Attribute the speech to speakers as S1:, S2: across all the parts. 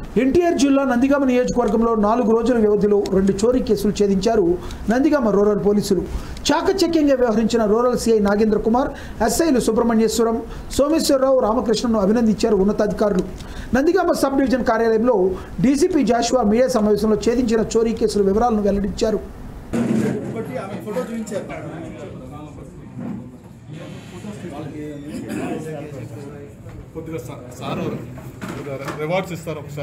S1: ఎన్టీఆర్ జిల్లా నందిగామ నియోజకవర్గంలో నాలుగు రోజుల వ్యవధిలో రెండు చోరీ కేసులు ఛేదించారు నందిగామ రూరల్ పోలీసులు చాకచక్యంగా వ్యవహరించిన రూరల్ సిఐ నాగేంద్ర కుమార్ ఎస్ఐలు సుబ్రహ్మణ్యేశ్వరం సోమేశ్వరరావు రామకృష్ణను అభినందించారు ఉన్నతాధికారులు నందిగామ సబ్ డివిజన్ కార్యాలయంలో డీసీపీ జాషువా మీడియా సమావేశంలో ఛేదించిన చోరీ కేసుల వివరాలను వెల్లడించారు
S2: కొద్దిగా సా- సార్ కొద్దిగా రివార్డ్స్ ఇస్తారు ఒకసారి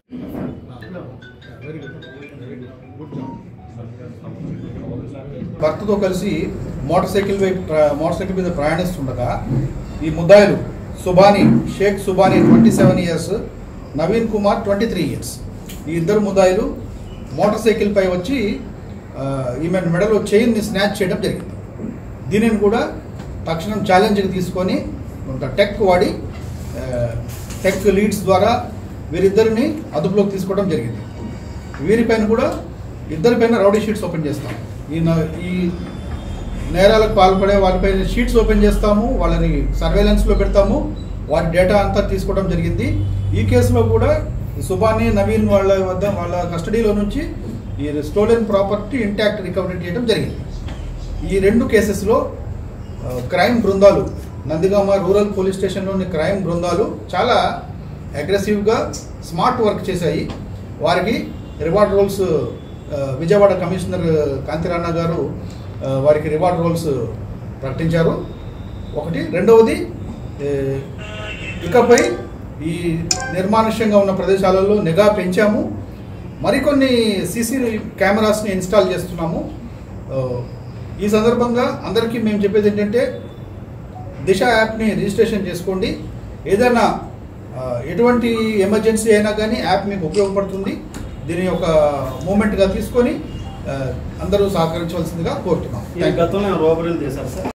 S3: భర్తతో కలిసి మోటార్ సైకిల్ వైపు ప్ర- మోటార్ సైకిల్ మీద ప్రయాణిస్తుండగా ఈ ముద్దాయిలు Subani Shaik Subani twenty seven years Naveen Kumar twenty three years ఈ ఇద్దరు ముద్దాయిలు మోటార్ సైకిల్ పై వచ్చి ఆ, ఈమె మెడలో చైన్ని స్నాచ్ చేయడం జరిగింది దీనిని కూడా తక్షణం ఛాలెంజ్కి తీసుకొని ఒక టెక్ వాడి ఆ, టెక్ లీడ్స్ ద్వారా వీరిద్దరిని అదుపులోకి తీసుకోవడం జరిగింది వీరిపైన కూడా ఇద్దరిపైన రౌడీ షీట్స్ ఓపెన్ చేస్తాం ఈ న- ఈ నేరాలకు పాల్పడే వారిపైన షీట్స్ ఓపెన్ చేస్తాము వాళ్ళని సర్వేలెన్స్లో పెడతాము వాటి డేటా అంతా తీసుకోవడం జరిగింది ఈ కేసులో కూడా ఈ సుబాని నవీన్ వాళ్ళ వద్ద వాళ్ళ కస్టడీలో నుంచి ఈ స్టోలెన్ ప్రాపర్టీ ఇంటాక్ట్ రికవరీ చేయడం జరిగింది ఈ రెండు కేసెస్లో ఆ, క్రైమ్ బృందాలు నందిగామ రూరల్ పోలీస్ స్టేషన్లోని క్రైమ్ బృందాలు చాలా అగ్రెసివ్గా స్మార్ట్ వర్క్ చేశాయి వారికి రివార్డ్ రోల్స్ ఆ, విజయవాడ కమిషనర్ కాంతిరాణ గారు ఆ, వారికి రివార్డ్ రోల్స్ ప్రకటించారు ఒకటి రెండవది ఏ, ఇకపై ఈ నిర్మానుష్యంగా ఉన్న ప్రదేశాలలో నిఘా పెంచాము మరికొన్ని సీసీ కెమెరాస్ని ఇన్స్టాల్ చేస్తున్నాము ఆ, ఈ సందర్భంగా అందరికీ మేము చెప్పేది ఏంటంటే దిశ యాప్ని రిజిస్ట్రేషన్ చేసుకోండి ఏదైనా ఆ, ఎటువంటి ఎమర్జెన్సీ అయినా కానీ యాప్ మీకు ఉపయోగపడుతుంది దీని ఒక మూమెంట్గా తీసుకొని ఆ, అందరూ సహకరించవలసిందిగా కోరుతున్నాం
S4: ఈ గతంలో రోబరీలు చేశారు సార్